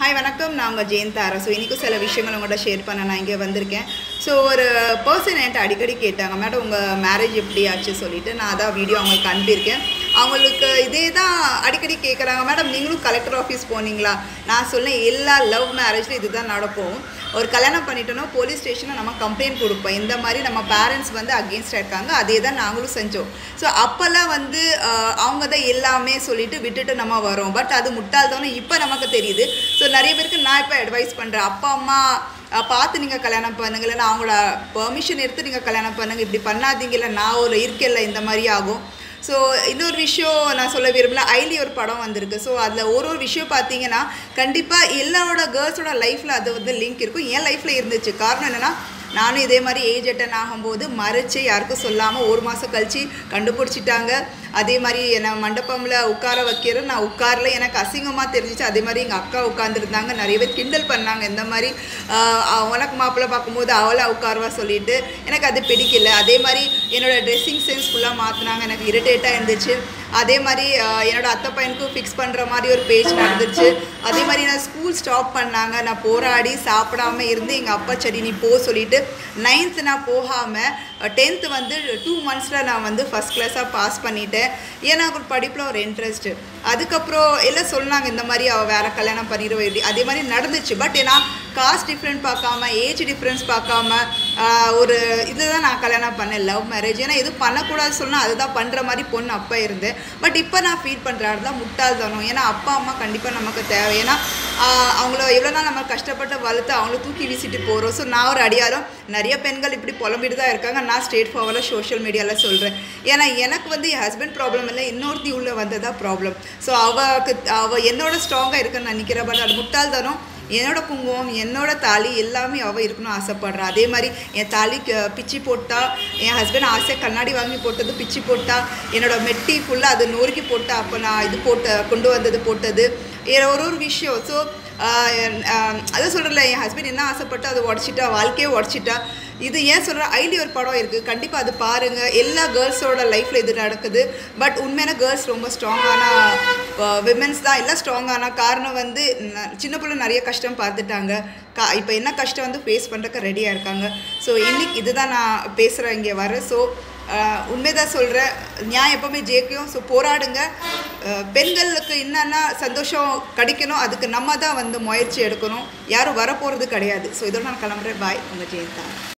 hi வணக்கம் நான் உங்கள் ஜெயந்தாரா ஸோ இன்றைக்கும் சில விஷயங்கள் உங்கள்கிட்ட ஷேர் பண்ண நான் இங்கே வந்திருக்கேன் ஸோ ஒரு பர்சன் என்கிட்ட அடிக்கடி கேட்டாங்க மேடம் உங்கள் மேரேஜ் எப்படி ஆச்சு சொல்லிட்டு நான் அதான் வீடியோ அவங்களுக்கு அனுப்பியிருக்கேன் அவங்களுக்கு இதே தான் அடிக்கடி கேட்குறாங்க மேடம் நீங்களும் கலெக்டர் ஆஃபீஸ் போனீங்களா நான் சொன்னேன் எல்லா லவ் மேரேஜ்லையும் இதுதான் நடக்கும் ஒரு கல்யாணம் பண்ணிட்டோன்னா போலீஸ் ஸ்டேஷனில் நம்ம கம்ப்ளைண்ட் கொடுப்போம் இந்த மாதிரி நம்ம பேரண்ட்ஸ் வந்து அகேன்ஸ்டாக இருக்காங்க அதே தான் நாங்களும் செஞ்சோம் ஸோ அப்போல்லாம் வந்து ஆஹ், அவங்க தான் எல்லாமே சொல்லிட்டு விட்டுட்டு நம்ம வரோம் பட் அது முட்டாள்தானே இப்போ நமக்கு தெரியுது ஸோ நிறைய பேருக்கு நான் இப்போ அட்வைஸ் பண்ணுறேன் அப்பா அம்மா அஹ், பார்த்து நீங்கள் கல்யாணம் பண்ணுங்க இல்லைன்னா அவங்களோட பெர்மிஷன் எடுத்து நீங்கள் கல்யாணம் பண்ணுங்க இப்படி பண்ணாதீங்கல்ல நான் ஒரு இருக்கேன்ல இந்த மாதிரி ஆகும் ஸோ இன்னொரு விஷயம் நான் சொல்ல விரும்பல ஐலி ஒரு படம் வந்திருக்கு ஸோ அதில் ஒரு ஒரு விஷயம் பார்த்தீங்கன்னா கண்டிப்பாக எல்லாரோட கேர்ள்ஸோட லைஃப்பில் அது வந்து லிங்க் இருக்கும் என் லைஃப்பில் இருந்துச்சு காரணம் என்னென்னா நானும் இதே மாதிரி ஏஜ் அட்டன் ஆகும்போது மறைச்சு யாருக்கும் சொல்லாமல் ஒரு மாதம் கழிச்சு கண்டுபிடிச்சிட்டாங்க அதே மாதிரி என்னை மண்டபமில் உட்கார வைக்கிறேன் நான் உட்காரல எனக்கு அசிங்கமாக தெரிஞ்சிச்சு அதே மாதிரி எங்கள் அக்கா உட்காந்துருந்தாங்க நிறைய பேர் கிண்டல் பண்ணாங்க இந்த மாதிரி ஆஹ், உனக்கு மாப்பிள்ளை பார்க்கும்போது அவளை உட்காருவா சொல்லிட்டு எனக்கு அது பிடிக்கல அதே மாதிரி என்னோட ட்ரெஸ்ஸிங் சென்ஸ் ஃபுல்லாக மாற்றினாங்க எனக்கு இரிட்டேட்டாக இருந்துச்சு அதே மாதிரி ஆஹ், என்னோட அத்தை பையனுக்கும் ஃபிக்ஸ் பண்ணுற மாதிரி ஒரு பேஜ் நடந்துச்சு அதே மாதிரி நான் ஸ்கூல் ஸ்டாப் பண்ணாங்க நான் போராடி சாப்பிடாம இருந்து எங்கள் அப்பா சரி நீ போ சொல்லிட்டு நைன்த்து நான் போகாமல் டென்த்து வந்து டூ மந்த்ஸில் நான் வந்து ஃபஸ்ட் கிளாஸாக பாஸ் பண்ணிட்டேன் ஏன்னா ஒரு படிப்பில் ஒரு இன்ட்ரெஸ்ட்டு அதுக்கப்புறம் எல்லாம் சொன்னாங்க இந்த மாதிரி அவள் வேற கல்யாணம் பண்ணிடுவா இப்படி அதே மாதிரி நடந்துச்சு பட் ஏன்னா காஸ்ட் டிஃப்ரெண்ட் பார்க்காம ஏஜ் டிஃப்ரென்ஸ் பார்க்காம ஆஹ், ஒரு இதுதான் நான் கல்யாணம் பண்ணேன் லவ் மேரேஜ் ஏன்னா எதுவும் பண்ணக்கூடாது சொன்னால் அதுதான் பண்ணுற மாதிரி பொண்ணு அப்போ இருந்தேன் பட் இப்போ நான் ஃபீல் பண்ணுறேன் தான் முட்டாள்தானம் ஏன்னா அப்பா அம்மா கண்டிப்பாக நமக்கு தேவை ஏன்னா ஆஹ், அவங்கள எவ்வளோ நாள் நம்ம கஷ்டப்பட்டு வளர்த்து அவங்கள தூக்கி வீசிட்டு போகிறோம் ஸோ நான் ஒரு அடியாரம் நிறைய பெண்கள் இப்படி புலம்பிட்டு தான் இருக்காங்க நான் ஸ்டேட் ஃபார்வர்டில் சோஷியல் மீடியாவில் சொல்கிறேன் ஏன்னா எனக்கு வந்து என் ஹஸ்பண்ட் ப்ராப்ளம் இல்லை இன்னொருத்தி உள்ள வந்ததா ப்ராப்ளம் ஸோ அவக்கு அவள் என்னோட ஸ்ட்ராங்காக இருக்குன்னு நினைக்கிறேன் பட் அது முட்டாள்தானம் என்னோட குங்குமம் என்னோட தாலி எல்லாமே அவள் இருக்கணும்னு ஆசைப்படுறா அதே மாதிரி என் தாலி க- பிச்சி போட்டா என் ஹஸ்பண்ட் ஆசையாக கண்ணாடி வாங்கி போட்டது பிச்சி போட்டா என்னோட மெட்டி ஃபுல்லாக அது நொறுக்கி போட்டா அப்போ நான் இது போட்ட கொண்டு வந்தது போட்டது ஏ- ஒரு ஒரு விஷயம் ஸோ அதான் சொல்கிறல என் ஹஸ்பண்ட் என்ன ஆசைப்பட்டு அதை உடச்சிட்டா வாழ்க்கையே உடச்சிட்டா இது ஏன் சொல்கிற ஐலி ஒரு படம் இருக்குது கண்டிப்பாக அது பாருங்கள் எல்லா கேர்ள்ஸோட லைஃப்பில் இது நடக்குது பட் உண்மையான கேர்ள்ஸ் ரொம்ப ஸ்ட்ராங்கான விமென்ஸ் தான் எல்லாம் ஸ்ட்ராங்கான காரணம் வந்து ந- சின்ன பிள்ளை நிறைய கஷ்டம் பார்த்துட்டாங்க கா இப்போ என்ன கஷ்டம் வந்து ஃபேஸ் பண்ணுறக்கு ரெடியாக இருக்காங்க ஸோ இன்னைக்கு இதுதான் நான் பேசுகிறேன் இங்கே வர ஸோ உண்மைதான் சொல்கிறேன் நியாயம் எப்போவுமே ஜெயிக்கும் ஸோ போராடுங்க அஹ், பெண்களுக்கு என்னென்ன சந்தோஷம் கிடைக்கணும் அதுக்கு நம்ம தான் வந்து முயற்சி எடுக்கணும் யாரும் வரப்போகிறது கிடையாது ஸோ இதோட நான் கிளம்புறேன் பாய் உங்கள் ஜெயந்தா